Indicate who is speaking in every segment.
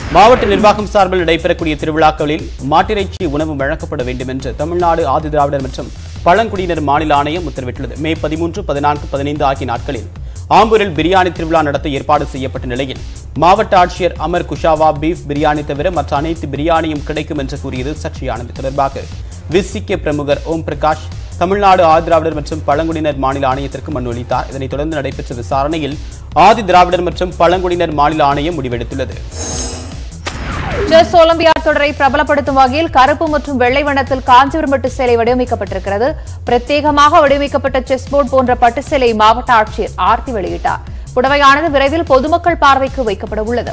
Speaker 1: மாவட்ட நிர்வாகம் சார்பில் நடைபெறக்கூடிய திருவிழாக்களில் மாட்டிறைச்சி உணவு வழங்கப்பட வேண்டும் என்று தமிழ்நாடு ஆதிதிராவிடர் மற்றும் பழங்குடியினர் மாநில ஆணையம் உத்தரவிட்டுள்ளது மே பதிமூன்று பதினான்கு பதினைந்து ஆகிய நாட்களில் ஆம்பூரில் பிரியாணி திருவிழா நடத்த ஏற்பாடு செய்யப்பட்ட நிலையில் மாவட்ட ஆட்சியர் அமர் குஷாவா பீஃப் பிரியாணி தவிர மற்ற அனைத்து பிரியாணியும் கிடைக்கும் என்று கூறியது சர்ச்சையானது தொடர்பாக விசிகே பிரமுகர் ஓம் பிரகாஷ் தமிழ்நாடு ஆதிதிராவிடர் மற்றும் பழங்குடியினர் மாநில ஆணையத்திற்கு மனு அளித்தார் இதனைத் தொடர்ந்து நடைபெற்ற விசாரணையில் ஆதி திராவிடர் மற்றும் பழங்குடியினர் மாநில ஆணையம் முடிவெடுத்துள்ளது
Speaker 2: செஸ் ஒலிம்பியாட் தொடரை பிரபலப்படுத்தும் வகையில் கருப்பு மற்றும் வெள்ளை வண்ணத்தில் காஞ்சிபுரம் பட்டு சேலை வடிவமைக்கப்பட்டிருக்கிறது பிரத்யேகமாக வடிவமைக்கப்பட்ட செஸ் போர்டு போன்ற பட்டு சேலை மாவட்ட ஆட்சியர் ஆர்த்தி வெளியிட்டார் புடவையானது விரைவில் பொதுமக்கள் பார்வைக்கு வைக்கப்பட உள்ளது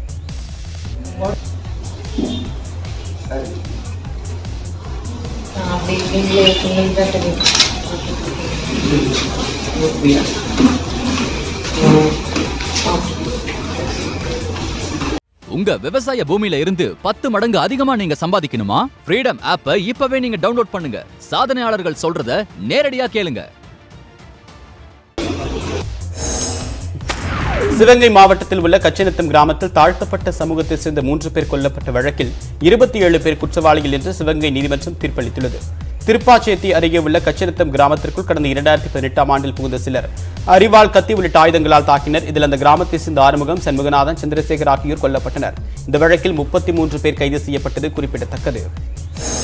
Speaker 3: அப்படி நீங்களே நீங்கள் தான் தெரியும்
Speaker 4: உங்க விவசாய பூமியில இருந்து பத்து மடங்கு அதிகமா நீங்க சம்பாதிக்கணுமா ஃப்ரீடம் ஆப்பை இப்பவே நீங்க டவுன்லோட் பண்ணுங்க சாதனையாளர்கள் சொல்றத நேரடியா கேளுங்க
Speaker 1: சிவகங்கை மாவட்டத்தில் உள்ள கச்சினத்தம் கிராமத்தில் தாழ்த்தப்பட்ட சமூகத்தை சேர்ந்த மூன்று பேர் கொல்லப்பட்ட வழக்கில் இருபத்தி ஏழு பேர் குற்றவாளிகள் என்று சிவகங்கை நீதிமன்றம் தீர்ப்பளித்துள்ளது திருப்பாச்சேத்தி அருகே உள்ள கச்சினத்தம் கிராமத்திற்குள் கடந்த இரண்டாயிரத்தி பதினெட்டாம் ஆண்டில் புகுந்த சிலர் அரிவாள் கத்தி உள்ளிட்ட ஆயுதங்களால் தாக்கினர் இதில் அந்த கிராமத்தை சேர்ந்த ஆறுமுகம் சண்முகநாதன் சந்திரசேகர் ஆகியோர் கொல்லப்பட்டனர் இந்த வழக்கில் முப்பத்தி மூன்று பேர் கைது செய்யப்பட்டது குறிப்பிடத்தக்கது